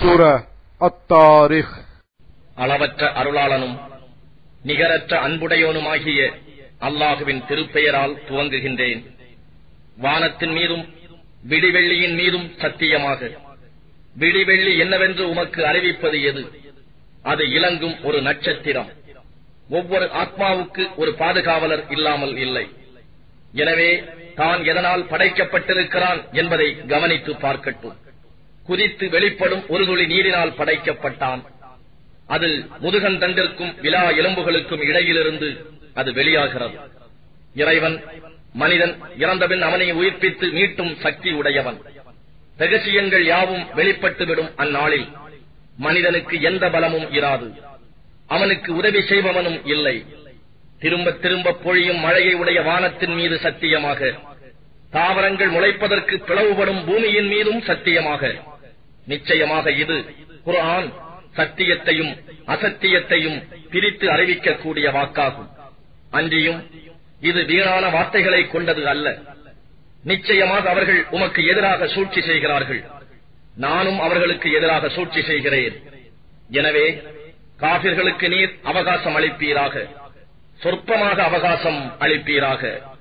சூரா அத்தாரிக் அளவற்ற அருளாளனும் நிகரற்ற அன்புடையோனுமாகிய அல்லாஹுவின் திருப்பெயரால் துவங்குகின்றேன் வானத்தின் மீதும் விடிவெள்ளியின் மீதும் சத்தியமாக விடிவெள்ளி என்னவென்று உமக்கு அறிவிப்பது எது அது இலங்கும் ஒரு நட்சத்திரம் ஒவ்வொரு ஆத்மாவுக்கு ஒரு பாதுகாவலர் இல்லாமல் இல்லை எனவே தான் எதனால் படைக்கப்பட்டிருக்கிறான் என்பதை கவனித்து பார்க்கட்டும் குதித்து வெளிப்படும் ஒரு துளி நீரினால் படைக்கப்பட்டான் அதில் முதுகன் தண்டிற்கும் விலா எலும்புகளுக்கும் இடையிலிருந்து அது வெளியாகிறது இறைவன் மனிதன் இறந்தபின் அவனை உயிர்ப்பித்து மீட்டும் சக்தி உடையவன் ரகசியங்கள் யாவும் வெளிப்பட்டுவிடும் அந்நாளில் மனிதனுக்கு எந்த பலமும் இராது அவனுக்கு உதவி செய்பவனும் இல்லை திரும்ப திரும்ப பொழியும் மழையை உடைய வானத்தின் மீது சத்தியமாக தாவரங்கள் முளைப்பதற்கு பிளவுபடும் பூமியின் மீதும் சத்தியமாக நிச்சயமாக இது குர்ஆன் சத்தியத்தையும் அசத்தியத்தையும் பிரித்து அறிவிக்கக்கூடிய வாக்காகும் அன்றியும் இது வீணான வார்த்தைகளை கொண்டது அல்ல நிச்சயமாக அவர்கள் உமக்கு எதிராக சூழ்ச்சி செய்கிறார்கள் நானும் அவர்களுக்கு எதிராக சூழ்ச்சி செய்கிறேன் எனவே காபிர்களுக்கு நீர் அவகாசம் அளிப்பீராக சொற்பமாக அவகாசம் அளிப்பீராக